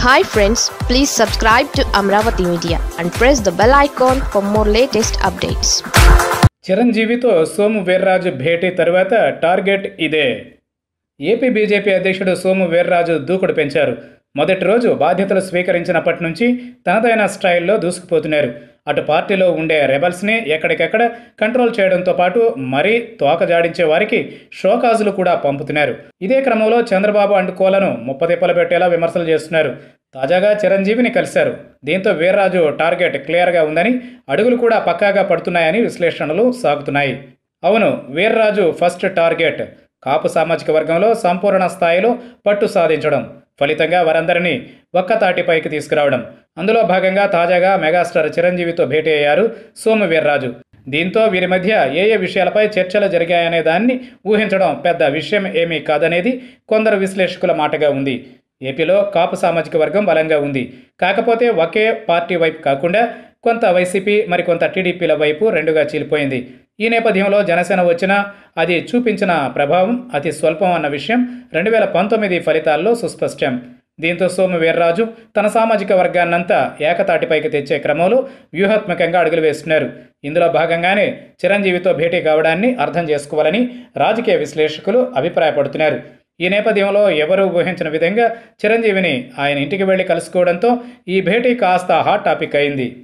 hi friends please subscribe to Amaravati media and press the bell icon for more latest updates చిరంజీవితో సోము వీర్రాజు భేటీ తరువాత target ఇదే AP BJP అధ్యక్షుడు సోము వీర్రాజు దూకుడు పెంచారు మొదటి రోజు బాధ్యతలు స్వీకరించినప్పటి నుంచి తనదైన స్టైల్లో దూసుకుపోతున్నారు అటు పార్టీలో ఉండే రెబల్స్ని ఎక్కడికెక్కడ కంట్రోల్ చేయడంతో పాటు మరీ తోక జాడించే వారికి షోకాజులు కూడా పంపుతున్నారు ఇదే క్రమంలో చంద్రబాబు అండ్ కోలను ముప్పతిప్పలు పెట్టేలా విమర్శలు చేస్తున్నారు తాజాగా చిరంజీవిని కలిశారు దీంతో వీర్రాజు టార్గెట్ క్లియర్గా ఉందని అడుగులు కూడా పక్కాగా పడుతున్నాయని విశ్లేషణలు సాగుతున్నాయి అవును వీర్రాజు ఫస్ట్ టార్గెట్ కాపు సామాజిక వర్గంలో సంపూర్ణ స్థాయిలో పట్టు సాధించడం ఫలితంగా వారందరినీ ఒక్క తాటిపైకి తీసుకురావడం అందులో భాగంగా తాజాగా మెగాస్టార్ చిరంజీవితో భేటీ అయ్యారు సోము వీర్రాజు దీంతో వీరి మధ్య ఏ ఏ విషయాలపై చర్చలు జరిగాయనే దాన్ని ఊహించడం పెద్ద విషయం ఏమీ కాదనేది కొందరు విశ్లేషకుల మాటగా ఉంది ఏపీలో కాపు సామాజిక వర్గం బలంగా ఉంది కాకపోతే ఒకే పార్టీ వైపు కాకుండా కొంత వైసీపీ మరికొంత టీడీపీల వైపు రెండుగా చీలిపోయింది ఈ నేపథ్యంలో జనసేన వచ్చినా అది చూపించిన ప్రభావం అతి స్వల్పం అన్న విషయం రెండు వేల పంతొమ్మిది ఫలితాల్లో సుస్పష్టం దీంతో సోము వీర్రాజు తన సామాజిక వర్గాన్నంతా ఏకతాటిపైకి తెచ్చే క్రమంలో వ్యూహాత్మకంగా అడుగులు వేస్తున్నారు ఇందులో భాగంగానే చిరంజీవితో భేటీ కావడాన్ని అర్థం చేసుకోవాలని రాజకీయ విశ్లేషకులు అభిప్రాయపడుతున్నారు ఈ నేపథ్యంలో ఎవరూ ఊహించిన విధంగా చిరంజీవిని ఆయన ఇంటికి వెళ్లి కలుసుకోవడంతో ఈ భేటీ కాస్త హాట్ టాపిక్ అయింది